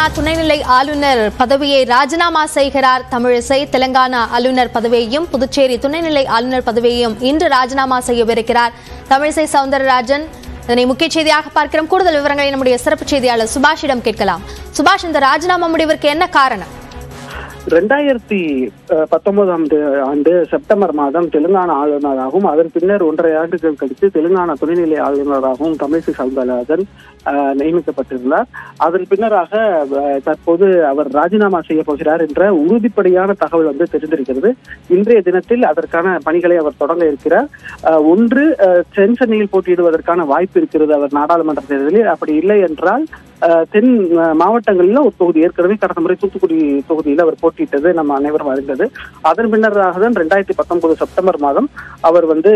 துணைநிலை ஆளுநர் பதவியை ராஜினாமா செய்கிறார் தமிழிசை தெலங்கானா ஆளுநர் பதவியையும் புதுச்சேரி துணைநிலை ஆளுநர் பதவியையும் இன்று ராஜினாமா செய்யவிருக்கிறார் தமிழிசை சவுந்தரராஜன் இதனை முக்கிய செய்தியாக பார்க்கிறோம் கூடுதல் விவரங்களை நம்முடைய சிறப்பு செய்தியாளர் சுபாஷிடம் கேட்கலாம் சுபாஷ் இந்த ராஜினாமா முடிவிற்கு என்ன காரணம் ரெண்டாயிரத்தி அஹ், பத்தொன்பதாம் ஆண்டு- ஆண்டு செப்டம்பர் மாதம் தெலுங்கானா ஆளுநராகவும் அதன் பின்னர் ஒன்றரை ஆண்டுகள் கழித்து தெலுங்கானா துணைநிலை ஆளுநராகவும் தமிழிசை சவுந்தரராஜன் அஹ், நியமிக்கப்பட்டிருந்தார் அதன் பின்னராக அஹ், தற்போது அவர் ராஜினாமா செய்ய போகிறார் என்ற உறுதிப்படியான தகவல் வந்து தெரிந்திருக்கிறது இன்றைய தினத்தில் அதற்கான பணிகளை அவர் தொடங்க இருக்கிறார் அஹ், ஒன்று அஹ், தென் சென்னையில் போட்டியிடுவதற்கான வாய்ப்பு இருக்கிறது அவர் நாடாளுமன்ற தேர்தலில் அப்படி இல்லை என்றால் அஹ், தென் அஹ், மாவட்டங்களில் ஒரு தொகுதி ஏற்கனவே கடந்த முறை தூத்துக்குடி தொகுதியில் அவர் போட்டியிட்டது நம்ம அனைவரும் அறிந்தது அதன் பின்னராக தான் ரெண்டாயிரத்தி பத்தொன்பது செப்டம்பர் மாதம் அவர் வந்து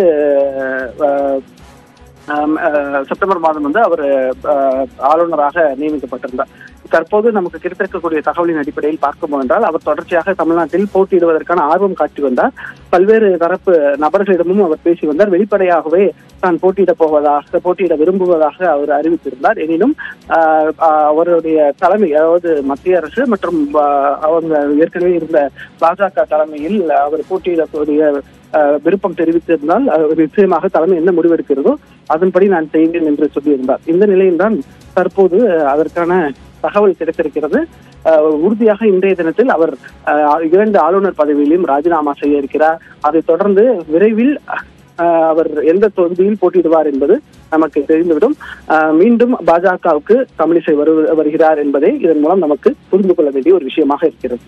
அஹ், ஆம், அஹ், செப்டம்பர் மாதம் வந்து அவர் அஹ், ஆளுநராக நியமிக்கப்பட்டிருந்தார் தற்போது நமக்கு கிடைத்திருக்கக்கூடிய தகவலின் அடிப்படையில் பார்க்கும் என்றால் அவர் தொடர்ச்சியாக தமிழ்நாட்டில் போட்டியிடுவதற்கான ஆர்வம் காட்டி வந்தார் பல்வேறு தரப்பு நபர்களிடமும் அவர் பேசி வந்தார் வெளிப்படையாகவே தான் போட்டியிட போவதாக போட்டியிட விரும்புவதாக அவர் அறிவித்திருந்தார் எனினும் ஆஹ், ஆஹ், அவருடைய தலைமை அதாவது மத்திய அரசு மற்றும் ஆஹ், அவங்க ஏற்கனவே இருந்த பாஜக தலைமையில் அவர் போட்டியிடக்கூடிய ஆஹ், விருப்பம் தெரிவித்திருந்தால் அவர் நிச்சயமாக தலைமை என்ன முடிவெடுக்கிறதோ அதன்படி நான் செய்வேன் என்று சொல்லியிருந்தார் இந்த நிலையில்தான் தற்போது ஆஹ், அதற்கான தகவல் கிடைத்திருக்கிறது ஆஹ், உறுதியாக இன்றைய தினத்தில் அவர் ஆஹ், இரண்டு ஆளுநர் பதவியிலும் ராஜினாமா செய்ய இருக்கிறார் அதைத் தொடர்ந்து விரைவில் ஆஹ், அவர் எந்த தொகுதியில் போட்டியிடுவார் என்பது நமக்கு தெரிந்துவிடும் ஆஹ், மீண்டும் பாஜகவுக்கு தமிழிசை வரு வருகிறார் என்பதை இதன் மூலம் நமக்கு புரிந்து கொள்ள வேண்டிய ஒரு விஷயமாக இருக்கிறது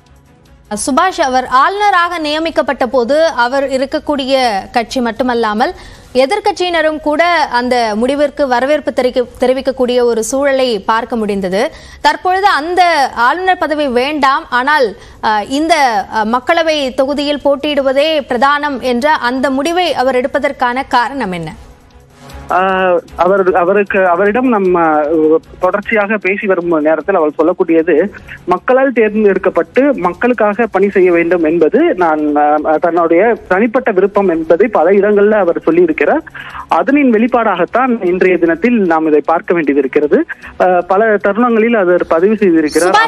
சுபாஷ் அவர் ஆளுநராக நியமிக்கப்பட்ட போது அவர் இருக்கக்கூடிய கட்சி மட்டுமல்லாமல் எதிர்க்கட்சியினரும் கூட அந்த முடிவிற்கு வரவேற்பு தெரிவிக்க தெரிவிக்கக்கூடிய ஒரு சூழலை பார்க்க முடிந்தது தற்பொழுது அந்த ஆளுநர் பதவி வேண்டாம் ஆனால் அஹ், இந்த அஹ், மக்களவை தொகுதியில் போட்டியிடுவதே பிரதானம் என்ற அந்த முடிவை அவர் எடுப்பதற்கான காரணம் என்ன ஆஹ் அவர் அவருக்கு அவரிடம் நம்ம அஹ், தொடர்ச்சியாக பேசி வரும் நேரத்தில் அவர் சொல்லக்கூடியது மக்களால் தேர்ந்தெடுக்கப்பட்டு மக்களுக்காக பணி செய்ய வேண்டும் என்பது நான் ஆஹ், தன்னுடைய தனிப்பட்ட விருப்பம் என்பதை பல இடங்கள்ல அவர் சொல்லியிருக்கிறார் அதனின் வெளிப்பாடாகத்தான் இன்றைய தினத்தில் நாம் இதை பார்க்க வேண்டியது இருக்கிறது ஆஹ், பல தருணங்களில் அவர் பதிவு செய்திருக்கிறார்